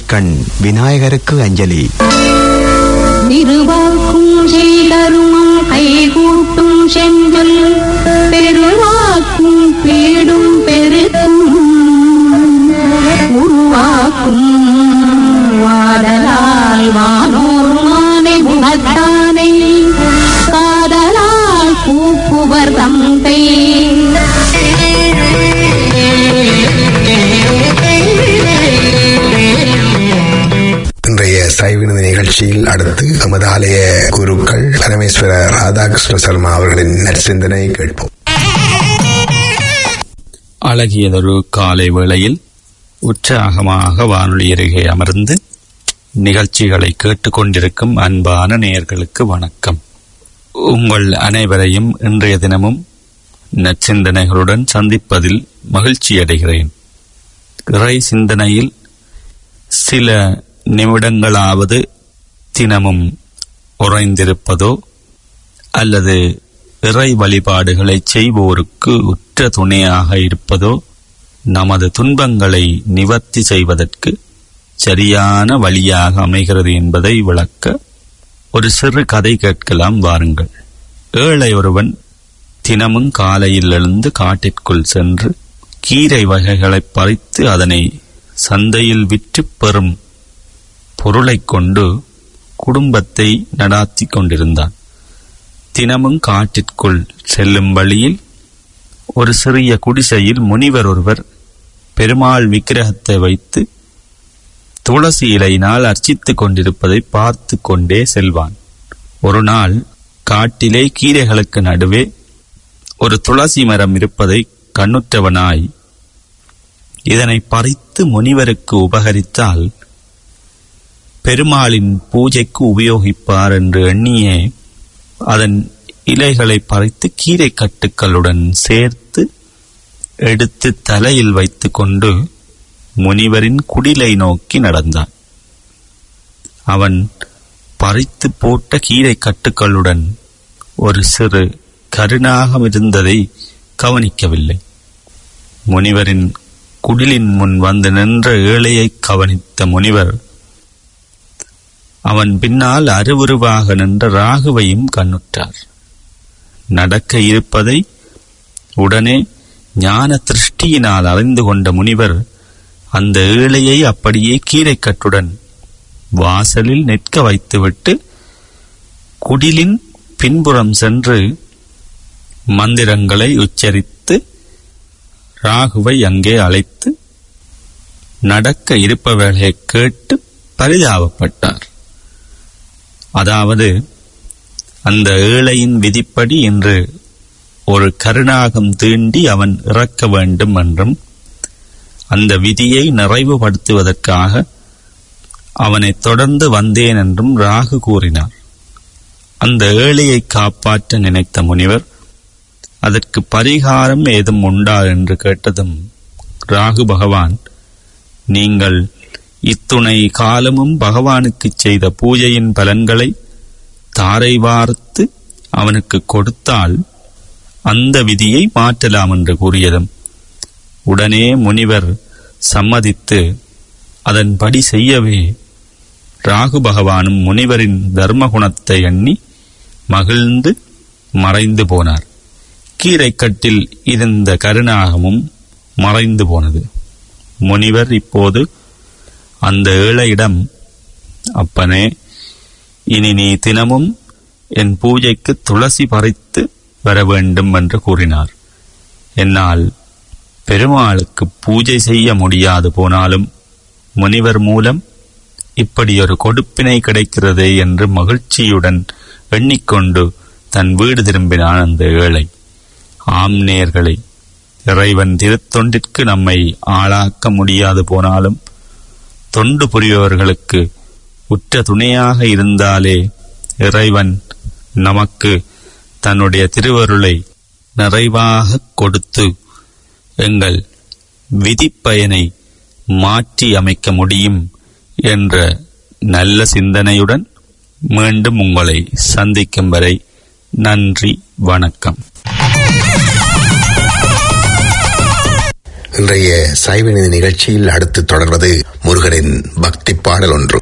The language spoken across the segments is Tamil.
கண் விநாயகருக்கு அஞ்சலி திருவாக்கும் செய்தருமம் கைகூட்டும் செஞ்சொல் பெருவாக்கும் பீடும் பெருக்கும் உருவாக்கும் வாடலால் வானோர் மானை உணர்த்தானை காதலால் கூப்புவர் தந்தை இன்றைய சைவினது நிகழ்ச்சியில் அடுத்து நமது ஆலய குருக்கள் பரமேஸ்வர ராதாகிருஷ்ண சர்மா அவர்களின் நற்சிந்தனை கேட்போம் அழகியதொரு காலை வேளையில் உற்சாகமாக வானொலி அருகே அமர்ந்து நிகழ்ச்சிகளை கேட்டுக்கொண்டிருக்கும் அன்பான நேயர்களுக்கு வணக்கம் உங்கள் அனைவரையும் இன்றைய தினமும் நற்சிந்தனைகளுடன் சந்திப்பதில் மகிழ்ச்சி அடைகிறேன் இறை சிந்தனையில் சில நிமிடங்களாவது தினமும் உறைந்திருப்பதோ அல்லது இறை வழிபாடுகளை செய்வோருக்கு உற்ற துணையாக இருப்பதோ நமது துன்பங்களை நிவர்த்தி செய்வதற்கு சரியான வழியாக அமைகிறது என்பதை விளக்க ஒரு சிறு கதை கேட்கலாம் வாருங்கள் ஏழை ஒருவன் தினமும் காலையில் எழுந்து காட்டிற்குள் சென்று கீரை வகைகளை பறித்து அதனை சந்தையில் விற்று பெறும் பொருளைக் கொண்டு குடும்பத்தை நடாத்தி கொண்டிருந்தான் தினமும் காட்டிற்குள் செல்லும் வழியில் ஒரு சிறிய குடிசையில் முனிவர் ஒருவர் பெருமாள் விக்கிரகத்தை வைத்து துளசி இலையினால் அர்ச்சித்துக் கொண்டிருப்பதை பார்த்து கொண்டே செல்வான் ஒரு நாள் காட்டிலே கீரைகளுக்கு நடுவே ஒரு துளசி மரம் இருப்பதை கண்ணுற்றவனாய் இதனை பறித்து முனிவருக்கு உபகரித்தால் பெருமாளின் பூஜைக்கு உபயோகிப்பார் என்று எண்ணியே அதன் இலைகளை பறித்து கீரை கட்டுக்களுடன் சேர்த்து எடுத்து தலையில் வைத்துக்கொண்டு முனிவரின் குடிலை நோக்கி நடந்தான் அவன் பறித்து போட்ட கீரை கட்டுக்களுடன் ஒரு சிறு கருணாகம் இருந்ததை கவனிக்கவில்லை முனிவரின் குடிலின் முன் வந்து நின்ற ஏழையை கவனித்த முனிவர் அவன் பின்னால் அருவுருவாக நின்ற ராகுவையும் கண்ணுற்றார் நடக்க இருப்பதை உடனே ஞான திருஷ்டியினால் அறிந்து கொண்ட முனிவர் அந்த ஏழையை அப்படியே கீரைக்கட்டுடன் வாசலில் நிற்க வைத்துவிட்டு குடிலின் பின்புறம் சென்று மந்திரங்களை உச்சரித்து ராகுவை அங்கே அழைத்து நடக்க இருப்பவர்களை கேட்டு பரிதாபப்பட்டார் அதாவது அந்த ஏழையின் விதிப்படி இன்று ஒரு கருணாகம் தீண்டி அவன் இறக்க வேண்டும் என்றும் அந்த விதியை நிறைவுபடுத்துவதற்காக அவனை தொடர்ந்து வந்தேன் என்றும் ராகு கூறினார் அந்த ஏழையை காப்பாற்ற நினைத்த முனிவர் அதற்கு பரிகாரம் ஏதும் உண்டா என்று கேட்டதும் ராகு பகவான் நீங்கள் இத்துணை காலமும் பகவானுக்குச் செய்த பூஜையின் பலன்களை தாரை வார்த்து அவனுக்கு கொடுத்தால் அந்த விதியை மாற்றலாம் என்று கூறியதும் உடனே முனிவர் சம்மதித்து அதன்படி செய்யவே ராகு பகவானும் முனிவரின் தர்மகுணத்தை எண்ணி மகிழ்ந்து மறைந்து போனார் கீரைக்கட்டில் இருந்த கருணாகமும் மறைந்து போனது முனிவர் இப்போது அந்த ஏழையிடம் அப்பனே இனி நீ தினமும் என் பூஜைக்கு துளசி பறித்து வர வேண்டும் என்று கூறினார் என்னால் பெருமாளுக்கு பூஜை செய்ய முடியாது போனாலும் முனிவர் மூலம் இப்படி ஒரு கொடுப்பினை கிடைக்கிறதே என்று மகிழ்ச்சியுடன் எண்ணிக்கொண்டு தன் வீடு திரும்பினான் அந்த ஏழை ஆம் நேயர்களே இறைவன் திருத்தொண்டிற்கு நம்மை ஆளாக்க முடியாது போனாலும் தொண்டு புரிபவர்களுக்கு உற்ற துணையாக இருந்தாலே இறைவன் நமக்கு தன்னுடைய திருவருளை நிறைவாக கொடுத்து எங்கள் விதிப்பயனை மாற்றி அமைக்க முடியும் என்ற நல்ல சிந்தனையுடன் மீண்டும் உங்களை சந்திக்கும் வரை நன்றி வணக்கம் இன்றைய சைவநிதி நிகழ்ச்சியில் அடுத்து தொடர்வது முருகனின் பக்தி பாடல் ஒன்று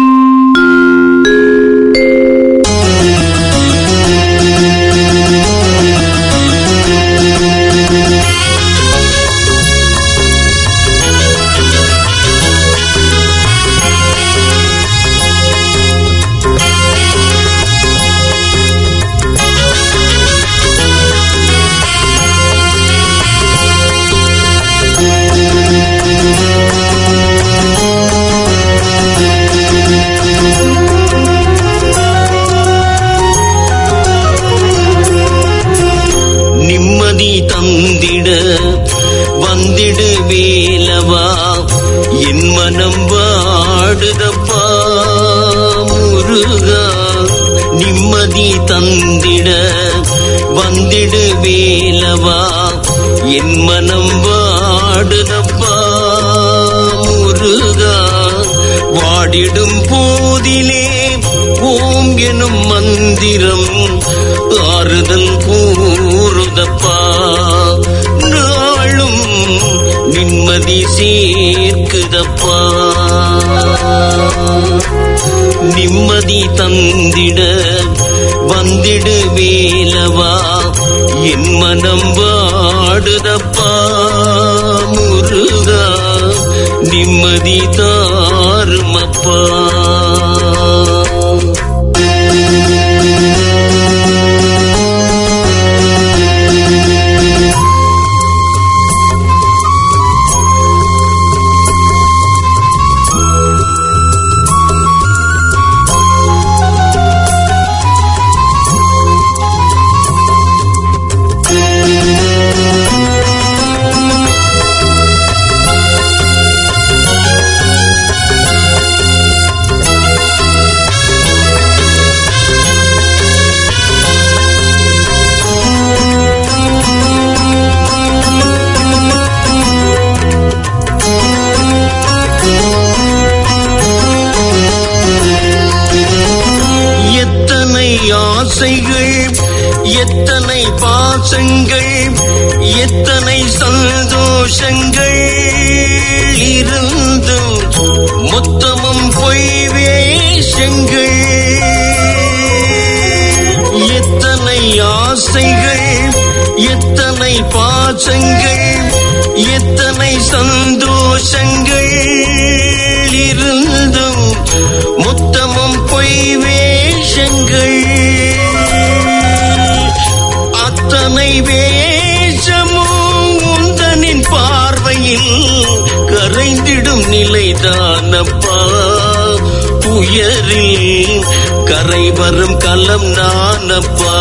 நிம்மதி தந்திட வந்திடு வேலவா என் மனம் வாடுதப்பா முருகா நிம்மதி தந்திட வந்திடு வேலவா என் மனம் வாடுதப்பா முருகா வாடிடும் போதிலே ஓம் எனும் மந்திரம் ஆறுதல் கூறுதப்பா நாளும் நிம்மதி சேர்க்குதப்பா நிம்மதி தந்திட வந்திடு வேலவா என் மனம் வாடுதப்பா முருகா நிம்மதி தாருமப்பா எத்தனை ஆசைகள் எத்தனை பாசங்கள் எத்தனை சந்தோஷங்கள் இருந்தும் மொத்தமும் பொய் வேஷங்கள் எத்தனை ஆசைகள் எத்தனை பாசங்கள் எத்தனை சந்தோஷங்கள் இருந்தும் மொத்தமும் பொய் வேஷங்கள் அத்தனை வேஷமும் உந்தனின் பார்வையில் கரைந்திடும் நிலைதானப்பா புயரில் கரை வரும் களம் நானப்பா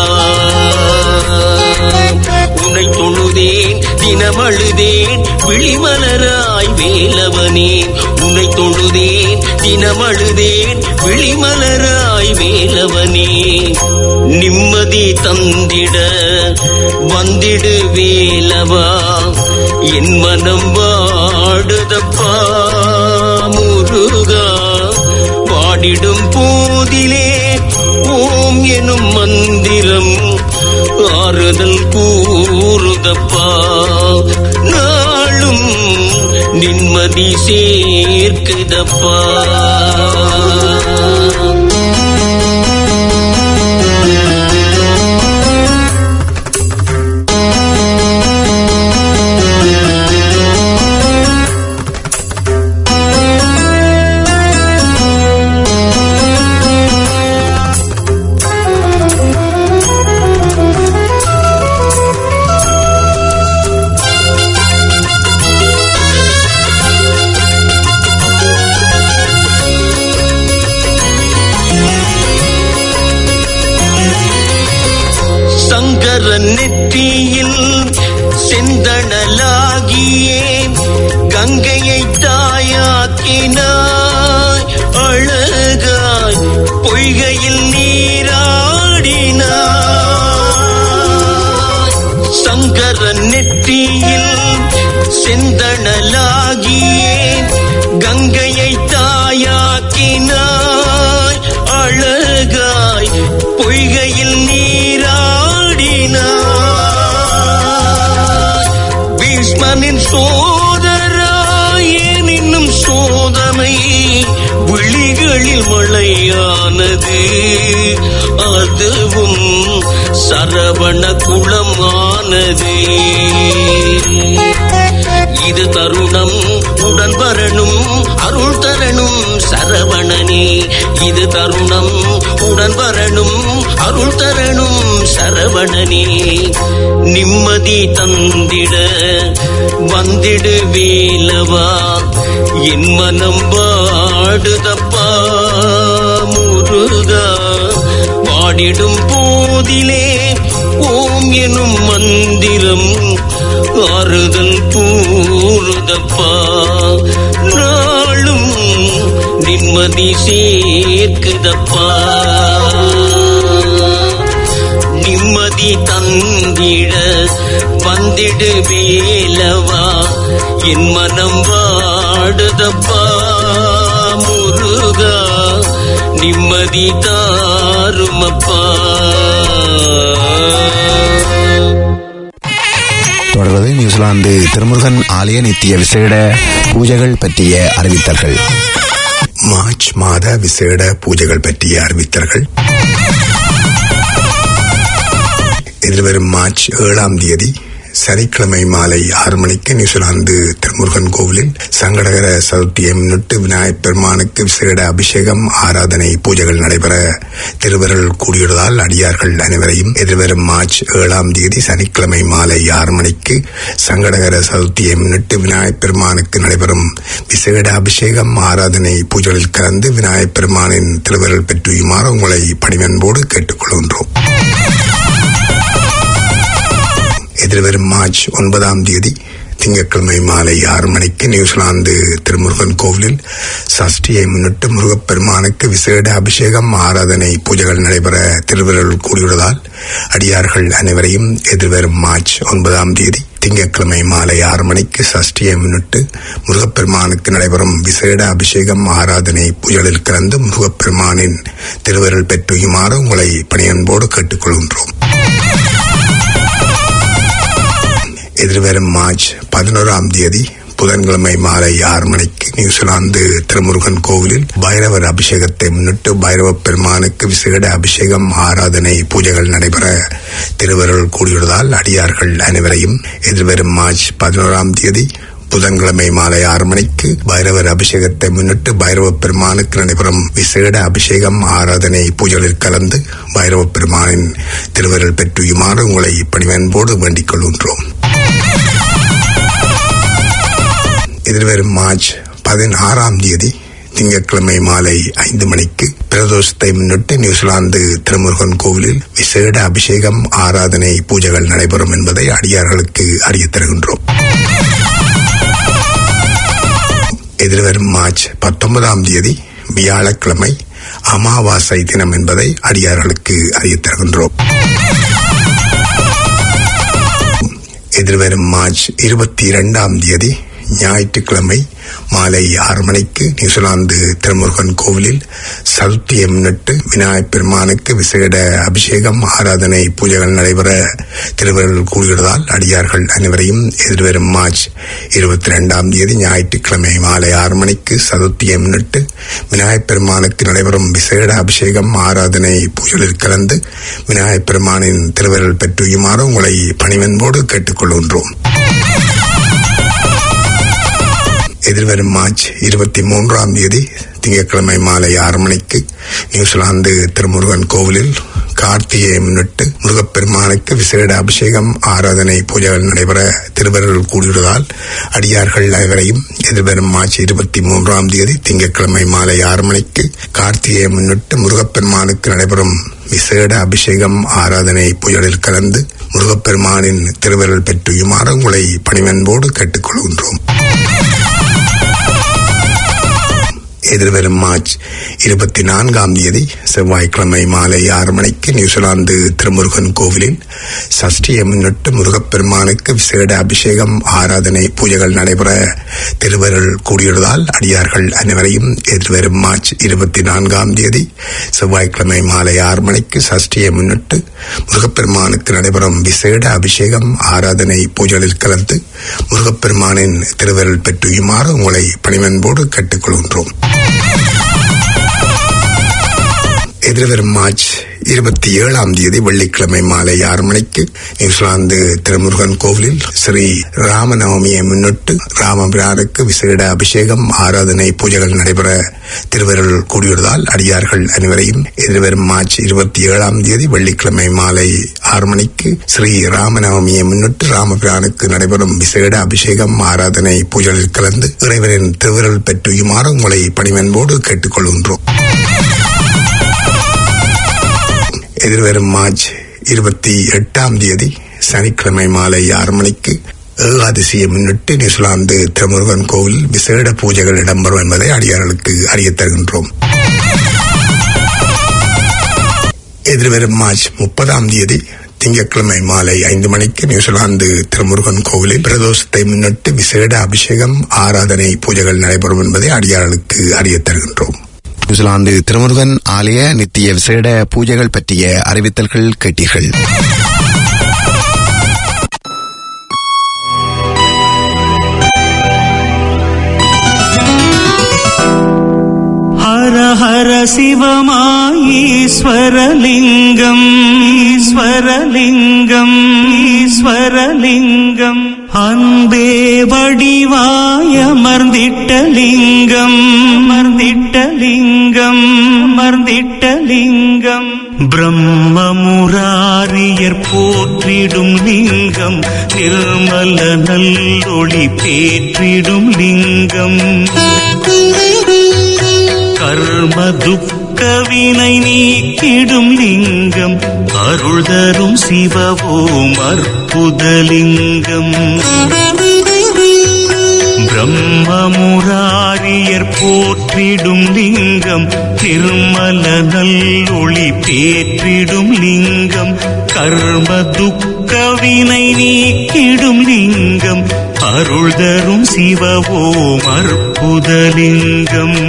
உன்னை தொழுதேன் தினமழுதேன் விழிமலராய் வேலவனே உன்னை தொழுதேன் தினமழுதேன் விழிமலராய் வேலவனே நிம்மதி தந்திட வந்திடு வேலவா என் மனம் வாடுதப்பா முருகா பாடிடும் போதிலே ஓம் எனும் மந்திரம் ஆறுதல் கூறுதப்பா நாளும் நிம்மதி சேர்க்குதப்பா சங்கரன் நெற்றியில் செந்தணலாகியே கங்கையை தாயாக்கினாய் அழகாய் பொய்கையில் நீராடினாய் சங்கரன் நெற்றியில் செந்தணலாகியே கங்கையை தாயாக்கினாய் அழகாய் பொய்கையில் நீராடினாய் பீஷ்மன் முருகனின் சோதராயேன் இன்னும் சோதனை விழிகளில் மழையானது அதுவும் சரவண குளமானது இது தருணம் உடன் வரணும் அருள் தரணும் சரவணனே இது தருணம் உடன் வரணும் அருள் தரணும் சரவணனே நிம்மதி தந்திட வந்திடு வேலவா என் மனம் வாடுதப்பா முருகா பாடிடும் போதிலே ஓம் எனும் மந்திரம் ஆறுதல் கூறுதப்பா நாளும் நிம்மதி சேர்க்குதப்பா நிம்மதி தந்திட வந்திடு வேலவா என் மனம் வாடுதப்பா முருகா நிம்மதி தாருமப்பா தொடர்வது நியூசிலாந்து திருமுருகன் ஆலய நித்திய விசேட பூஜைகள் பற்றிய அறிவித்தல்கள் மார்ச் மாத விசேட பூஜைகள் பற்றிய அறிவித்தல்கள் எதிர்வரும் மார்ச் ஏழாம் தேதி சனிக்கிழமை மாலை ஆறு மணிக்கு நியூசிலாந்து திருமுருகன் கோவிலில் சங்கடகர சதுர்த்தியை முன்னிட்டு விநாயகப் பெருமானுக்கு விசேட அபிஷேகம் ஆராதனை பூஜைகள் நடைபெற திருவருள் கூடியுள்ளதால் அடியார்கள் அனைவரையும் எதிர்வரும் மார்ச் ஏழாம் தேதி சனிக்கிழமை மாலை ஆறு மணிக்கு சங்கடகர சதுர்த்தியை முன்னிட்டு விநாயகப் பெருமானுக்கு நடைபெறும் விசேட அபிஷேகம் ஆராதனை பூஜைகளில் கலந்து விநாயகப் பெருமானின் திருவருள் பெற்றுயுமாறு உங்களை பணிவன்போடு கேட்டுக்கொள்கின்றோம் எதிர்வரும் மார்ச் ஒன்பதாம் தேதி திங்கட்கிழமை மாலை ஆறு மணிக்கு நியூசிலாந்து திருமுருகன் கோவிலில் சஷ்டியை முன்னிட்டு முருகப்பெருமானுக்கு விசேட அபிஷேகம் ஆராதனை பூஜைகள் நடைபெற திருவிரல் கூடியுள்ளதால் அடியார்கள் அனைவரையும் எதிர்வரும் மார்ச் ஒன்பதாம் தேதி திங்கட்கிழமை மாலை ஆறு மணிக்கு சஷ்டியை முன்னிட்டு முருகப்பெருமானுக்கு நடைபெறும் விசேட அபிஷேகம் ஆராதனை பூஜைகளில் கலந்து முருகப்பெருமானின் திருவருள் பெற்றுயுமாறு உங்களை பணியன்போடு கேட்டுக்கொள்கின்றோம் எதிர்வரும் மார்ச் பதினோராம் தேதி புதன்கிழமை மாலை ஆறு மணிக்கு நியூசிலாந்து திருமுருகன் கோவிலில் பைரவர் அபிஷேகத்தை முன்னிட்டு பைரவ பெருமானுக்கு விசேட அபிஷேகம் ஆராதனை பூஜைகள் நடைபெற திருவருள் கூடியுள்ளதால் அடியார்கள் அனைவரையும் எதிர்வரும் மார்ச் பதினோராம் தேதி புதன்கிழமை மாலை ஆறு மணிக்கு பைரவர் அபிஷேகத்தை முன்னிட்டு பைரவ பெருமானுக்கு நடைபெறும் விசேட அபிஷேகம் ஆராதனை பூஜைகளில் கலந்து பைரவ பெருமானின் திருவருள் பெற்றுயுமாறு உங்களை பணிவன்போடு வேண்டிக் கொள்கின்றோம் எதிர்வரும் மார்ச் பதினாறாம் தேதி திங்கட்கிழமை மாலை ஐந்து மணிக்கு பிரதோஷத்தை முன்னிட்டு நியூசிலாந்து திருமுருகன் கோவிலில் விசேட அபிஷேகம் ஆராதனை பூஜைகள் நடைபெறும் என்பதை அடியார்களுக்கு அறியத் தருகின்றோம் எதிர்வரும் மார்ச் பத்தொன்பதாம் தேதி வியாழக்கிழமை அமாவாசை தினம் என்பதை அடியார்களுக்கு அறியத் தருகின்றோம் எதிர்வரும் மார்ச் இருபத்தி இரண்டாம் தேதி ஞாயிற்றுக்கிழமை மாலை ஆறு மணிக்கு நியூசிலாந்து திருமுருகன் கோவிலில் சதுர்த்தியை முன்னிட்டு விநாயகப் பெருமானுக்கு விசேட அபிஷேகம் ஆராதனை பூஜைகள் நடைபெற திருவருள் கூறுகிறதால் அடியார்கள் அனைவரையும் எதிர்வரும் மார்ச் இருபத்தி இரண்டாம் தேதி ஞாயிற்றுக்கிழமை மாலை ஆறு மணிக்கு சதுர்த்தியை முன்னிட்டு விநாயகப் பெருமானுக்கு நடைபெறும் விசேட அபிஷேகம் ஆராதனை பூஜைகளில் கலந்து விநாயகப் பெருமானின் திருவருள் பெற்றுயுமாறு உங்களை பணிவன்போடு கேட்டுக்கொள்கின்றோம் எதிர்வரும் மார்ச் இருபத்தி மூன்றாம் தேதி திங்கட்கிழமை மாலை ஆறு மணிக்கு நியூசிலாந்து திருமுருகன் கோவிலில் கார்த்திகையை முன்னிட்டு முருகப்பெருமானுக்கு விசேட அபிஷேகம் ஆராதனை பூஜைகள் நடைபெற திருவருள் கூடியுள்ளதால் அடியார்கள் அனைவரையும் எதிர்வரும் மார்ச் இருபத்தி மூன்றாம் தேதி திங்கட்கிழமை மாலை ஆறு மணிக்கு கார்த்திகையை முன்னிட்டு முருகப்பெருமானுக்கு நடைபெறும் விசேட அபிஷேகம் ஆராதனை பூஜைகளில் கலந்து முருகப்பெருமானின் திருவருள் பெற்றுயுமாறு உங்களை பணிவன்போடு கேட்டுக்கொள்கின்றோம் எதிர்வரும் மார்ச் இருபத்தி நான்காம் தேதி செவ்வாய்க்கிழமை மாலை ஆறு மணிக்கு நியூசிலாந்து திருமுருகன் கோவிலில் சஷ்டியை முன்னிட்டு முருகப்பெருமானுக்கு விசேட அபிஷேகம் ஆராதனை பூஜைகள் நடைபெற திருவருள் கூடியுள்ளதால் அடியார்கள் அனைவரையும் எதிர்வரும் மார்ச் இருபத்தி நான்காம் தேதி செவ்வாய்க்கிழமை மாலை ஆறு மணிக்கு சஷ்டியை முன்னிட்டு முருகப்பெருமானுக்கு நடைபெறும் விசேட அபிஷேகம் ஆராதனை பூஜைகளில் கலந்து முருகப்பெருமானின் திருவருள் பெற்றுயுமாறு உங்களை பணிவன்போடு கேட்டுக்கொள்கின்றோம் எதிர்வரும் மார்ச் இருபத்தி ஏழாம் தேதி வெள்ளிக்கிழமை மாலை ஆறு மணிக்கு நியூசிலாந்து திருமுருகன் கோவிலில் ஸ்ரீ ராமநவமியை முன்னிட்டு ராமபிரானுக்கு விசேட அபிஷேகம் ஆராதனை பூஜைகள் நடைபெற திருவருள் கூடியுள்ளதால் அடியார்கள் அனைவரையும் எதிர்வரும் மார்ச் இருபத்தி ஏழாம் தேதி வெள்ளிக்கிழமை மாலை ஆறு மணிக்கு ஸ்ரீ ராமநவமியை முன்னிட்டு ராமபிரானுக்கு நடைபெறும் விசேட அபிஷேகம் ஆராதனை பூஜைகளில் கலந்து இறைவனின் திருவருள் பெற்றுயுமாறு உங்களை பணிவன்போடு கேட்டுக்கொள்கின்றோம் எதிர்வரும் மார்ச் இருபத்தி எட்டாம் தேதி சனிக்கிழமை மாலை ஆறு மணிக்கு ஏகாதசியை முன்னிட்டு நியூசிலாந்து திருமுருகன் கோவில் விசேட பூஜைகள் இடம்பெறும் என்பதை அடியார்களுக்கு அறியத் தருகின்றோம் எதிர்வரும் மார்ச் முப்பதாம் தேதி திங்கட்கிழமை மாலை ஐந்து மணிக்கு நியூசிலாந்து திருமுருகன் கோவிலில் பிரதோஷத்தை முன்னிட்டு விசேட அபிஷேகம் ஆராதனை பூஜைகள் நடைபெறும் என்பதை அடியார்களுக்கு அறியத் தருகின்றோம் நியூசிலாந்து திருமுருகன் ஆலய நித்திய விசேட பூஜைகள் பற்றிய அறிவித்தல்கள் கேட்டீர்கள் ஹர ஹர சிவமாயீஸ்வரலிங்கம் ஈஸ்வரலிங்கம் ஈஸ்வரலிங்கம் அன்பே வடிவாய அமர்ந்திட்ட லிங்கம் அமர்ந்திட்ட லிங்கம் அமர்ந்திட்ட லிங்கம் பிரம்மமுராரியர் போற்றிடும் லிங்கம் நிர்மல நல்லொளி பேற்றிடும் லிங்கம் கர்ம துக்க வினை நீக்கிடும் லிங்கம் அருள் தரும் சிவவோம் அற்புதலிங்கம் பிரம்மமுராரியர் போற்றிடும் லிங்கம் திருமல நல்லொளி பேற்றிடும் லிங்கம் கர்ம துக்க வினை நீக்கிடும் லிங்கம் அருள் தரும் சிவவோம் அற்புதலிங்கம்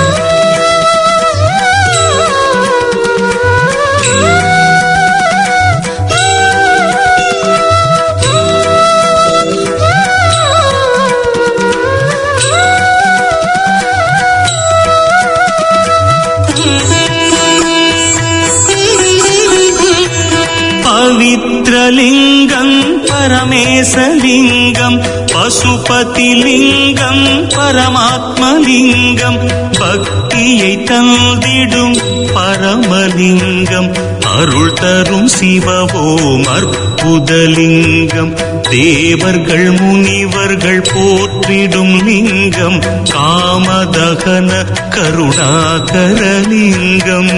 பவித்ரலிங்கம் பரமேசலிங்கம் பசுபதிலிங்கம் பரமாத்மலிங்கம் பக்தியை தந்திடும் பரமலிங்கம் அருள் தரும் சிவவோம் அற்புதலிங்கம் தேவர்கள் முனிவர்கள் போற்றிடும் லிங்கம் காமதகன கருணாகரலிங்கம்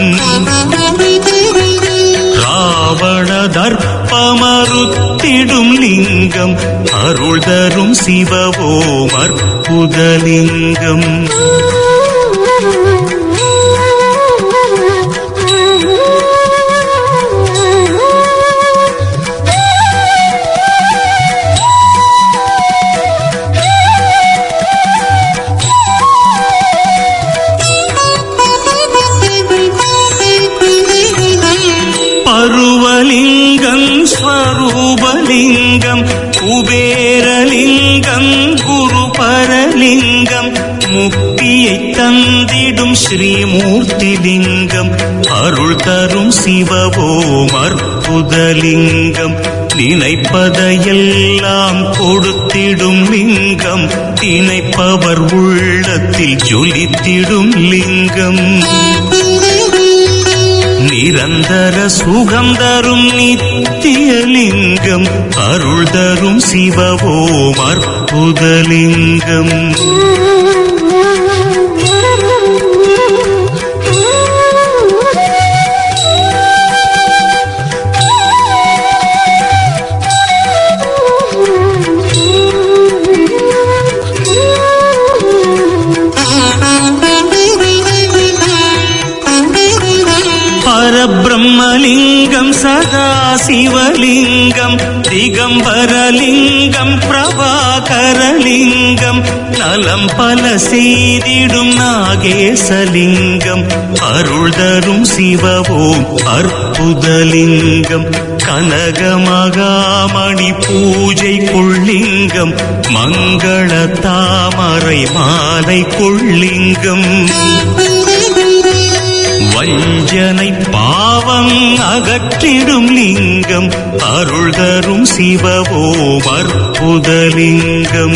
ராவண தர்ப்பமறுத்திடும் லிங்கம் அருள் தரும் சிவவோம் அற்புதலிங்கம் பருவலிங்கம் ஸ்வரூபலிங்கம் குபேரலிங்கம் குருபரலிங்கம் முக்தியை தந்திடும் ஸ்ரீமூர்த்திலிங்கம் அருள் தரும் சிவவோம் அற்புதலிங்கம் நினைப்பதையெல்லாம் கொடுத்திடும் லிங்கம் நினைப்பவர் உள்ளத்தில் ஜொலித்திடும் லிங்கம் நிரந்தர சுகம் தரும் நித்திய லிங்கம் அருள் தரும் சிவவோம் அற்புதலிங்கம் Thank you. திகம்பரலிங்கம் பிரபாகரலிங்கம் நலம் பல செய்திடும் நாகேசலிங்கம் அருள் தரும் சிவவோம் அற்புதலிங்கம் கனகமகாமணி பூஜை கொள்ளிங்கம் மங்கள தாமரை மாலை கொள்ளிங்கம் வஞ்சனை பாவம் அகற்றிடும் லிங்கம் அருள் தரும் சிவவோம் அற்புதலிங்கம்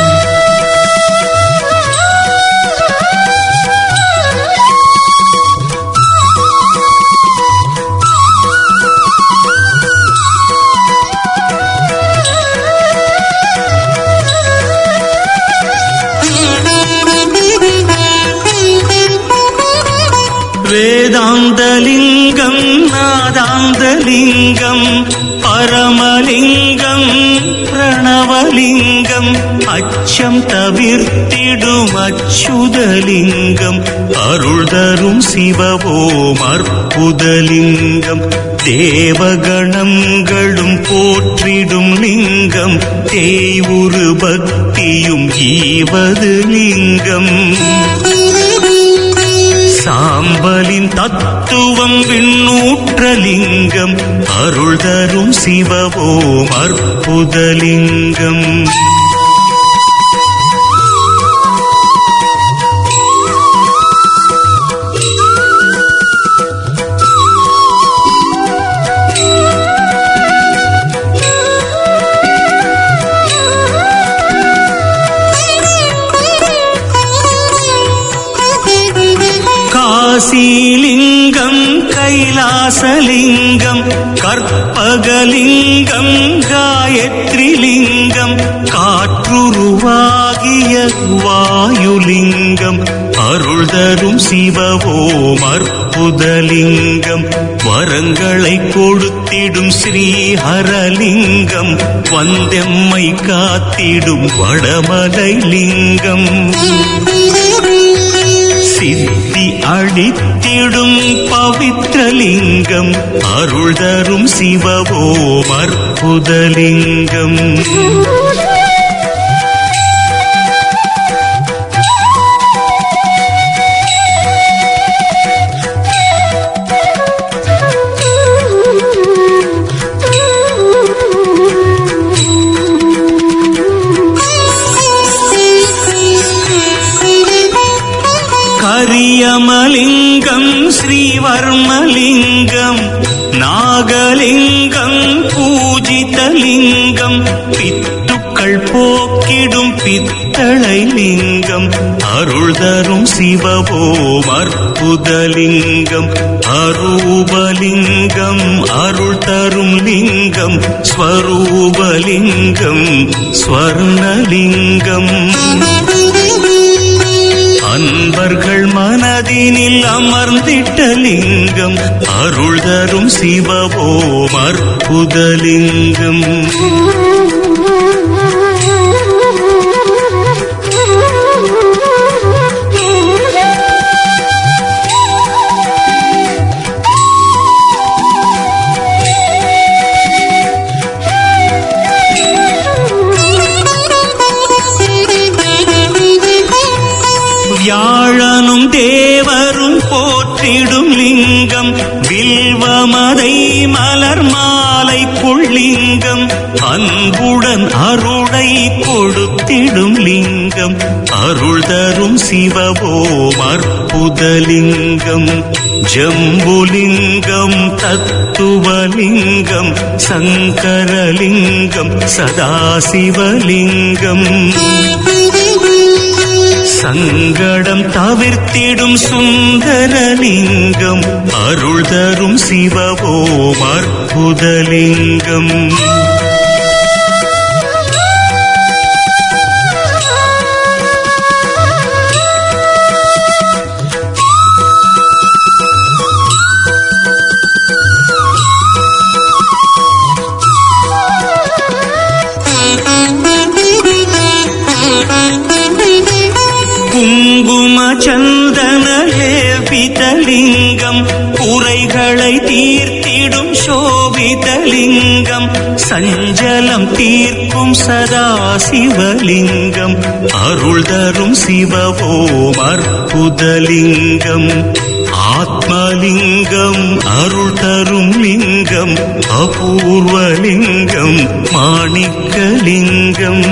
வேதாந்தலிங்கம் நாதாந்தலிங்கம் பரமலிங்கம் பிரணவலிங்கம் அச்சம் தவிர்த்திடும் அச்சுதலிங்கம் அருள் தரும் சிவவோம் அற்புதலிங்கம் தேவகணங்களும் போற்றிடும் லிங்கம் தேவுரு பக்தியும் ஈவது லிங்கம் சாம்பலின் தத்துவம் விண்ணூற்றலிங்கம் அருள் தரும் சிவவோம் அற்புதலிங்கம் காசிலிங்கம் கைலாசலிங்கம் கற்பகலிங்கம் காயத்ரிலிங்கம் காற்றுருவாகிய வாயுலிங்கம் அருள் தரும் சிவவோம் அற்புதலிங்கம் வரங்களை கொடுத்திடும் ஸ்ரீஹரலிங்கம் வந்தெம்மை காத்திடும் வடமலை லிங்கம் சித்தி அடித்திடும் பவித்ரலிங்கம் அருள் தரும் சிவவோம் அற்புதலிங்கம் கரியமலிங்கம் ஸ்ரீவர்மலிங்கம் நாகலிங்கம் பூஜிதலிங்கம் பித்துக்கள் போக்கிடும் பித்தளை லிங்கம் அருள் தரும் சிவவோம் அற்புதலிங்கம் அரூபலிங்கம் அருள் தரும் லிங்கம் ஸ்வரூபலிங்கம் ஸ்வர்ணலிங்கம் அன்பர்கள் மனதினில் அமர்ந்திட்ட லிங்கம் அருள் தரும் சிவவோம் அற்புதலிங்கம் வியாழனும் தேவரும் போற்றிடும் லிங்கம் வில்வமதை மலர் மாலை கொள்ளிங்கம் அன்புடன் அருளை கொடுத்திடும் லிங்கம் அருள் தரும் சிவவோம் அற்புதலிங்கம் ஜம்புலிங்கம் தத்துவலிங்கம் சங்கரலிங்கம் சதாசிவலிங்கம் சங்கடம் தவிர்த்திடும் சுந்தரலிங்கம் அருள் தரும் சிவவோம் அற்புதலிங்கம் குங்கும சந்தன லேபிதலிங்கம் குறைகளை தீர்த்திடும் சோபித பூரிதலிங்கம் சஞ்சலம் தீர்க்கும் சதா சிவலிங்கம் அருள் தரும் சிவவோம் அற்புதலிங்கம் ஆத்மலிங்கம் அருள் தரும் லிங்கம் அபூர்வலிங்கம் மாணிக்கலிங்கம்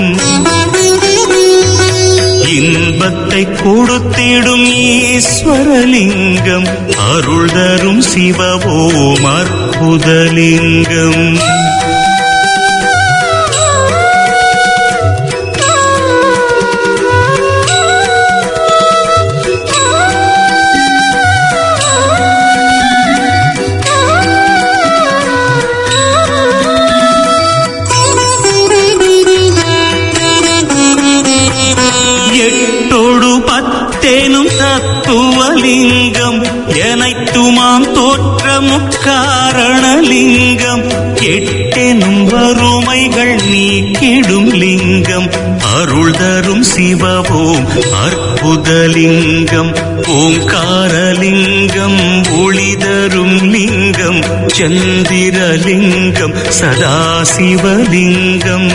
இன்பத்தை கொடுத்திடும் ஈஸ்வரலிங்கம் அருள் தரும் சிவவோம் அற்புதலிங்கம் எட்டொடு பத்தேனும் தத்துவலிங்கம் எனைத்துமாம் தோற்றமும் காரணலிங்கம் எட்டெனும் வறுமைகள் நீக்கிடும் லிங்கம் அருள் தரும் சிவவோம் அற்புதலிங்கம் ஓங்காரலிங்கம் ஒளி தரும் லிங்கம் சந்திரலிங்கம் சதாசிவலிங்கம்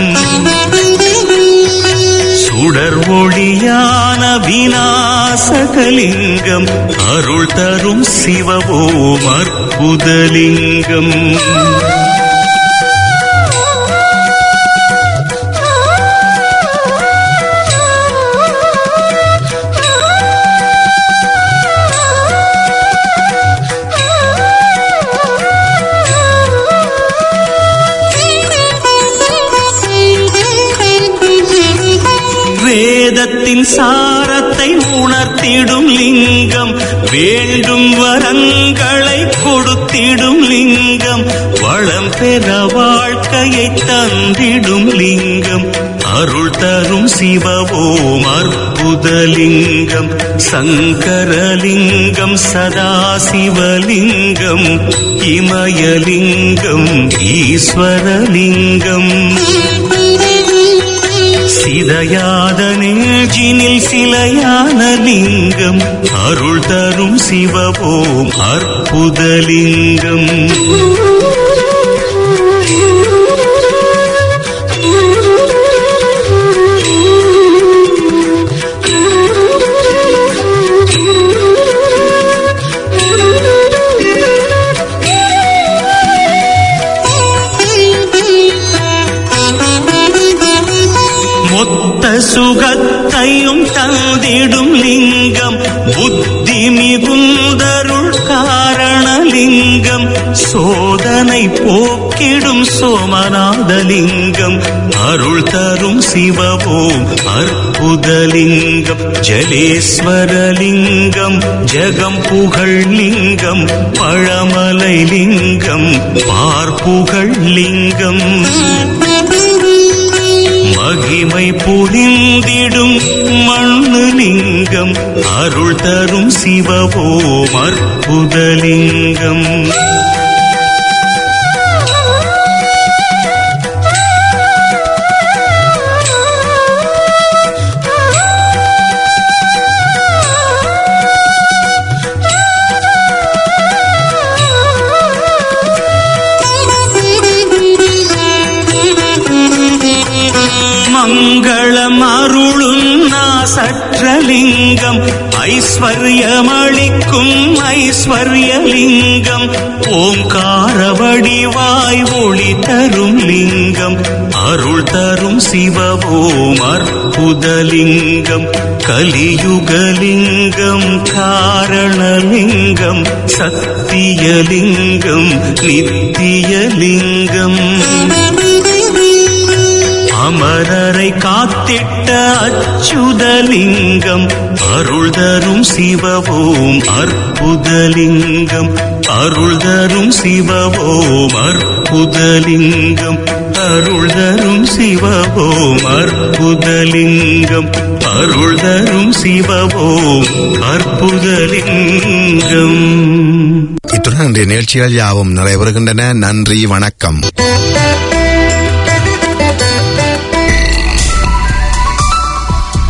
சுடர் ஒளியான விநாசகலிங்கம் அருள் தரும் சிவவோம் அற்புதலிங்கம் வேதத்தின் சாரத்தை உணர்த்திடும் லிங்கம் வேண்டும் வரங்களை கொடுத்திடும் லிங்கம் வளம் பெற வாழ்க்கையை தந்திடும் லிங்கம் அருள் தரும் சிவவோம் அற்புதலிங்கம் சங்கரலிங்கம் சதாசிவலிங்கம் இமயலிங்கம் ஈஸ்வரலிங்கம் சிதையாத நெஞ்சினில் சிலையான லிங்கம் அருள் தரும் சிவவோம் அற்புதலிங்கம் மொத்த சுகத்தையும் தந்திடும் லிங்கம் புத்தி மிகுந்தருள் காரணலிங்கம் சோதனை போக்கிடும் சோமநாதலிங்கம் அருள் தரும் சிவவோம் அற்புதலிங்கம் ஜலேஸ்வரலிங்கம் ஜெகம் புகழ் லிங்கம் பழமலை லிங்கம் பார்ப்புகழ் லிங்கம் மகிமை புரிந்திடும் மண்ணு லிங்கம் அருள் தரும் சிவவோம் அற்புதலிங்கம் மங்களம் அருளும் நாசற்றலிங்கம் ஐஸ்வர்யமளிக்கும் ஐஸ்வர்யலிங்கம் ஓங்கார வடிவாய் ஒளி தரும் லிங்கம் அருள் தரும் சிவவோம் அற்புதலிங்கம் கலியுகலிங்கம் காரணலிங்கம் சத்தியலிங்கம் நித்தியலிங்கம் அமரரை காத்திட்ட அச்சுதலிங்கம் அருள் தரும் சிவவோம் அற்புதலிங்கம் அருள் தரும் சிவவோம் அற்புதலிங்கம் அருள் தரும் சிவவோம் அற்புதலிங்கம் அருள் தரும் சிவவோம் அற்புதலிங்கம் இத்துடன் இன்றைய நிகழ்ச்சிகள் யாவும் நிறைவேறுகின்றன நன்றி வணக்கம்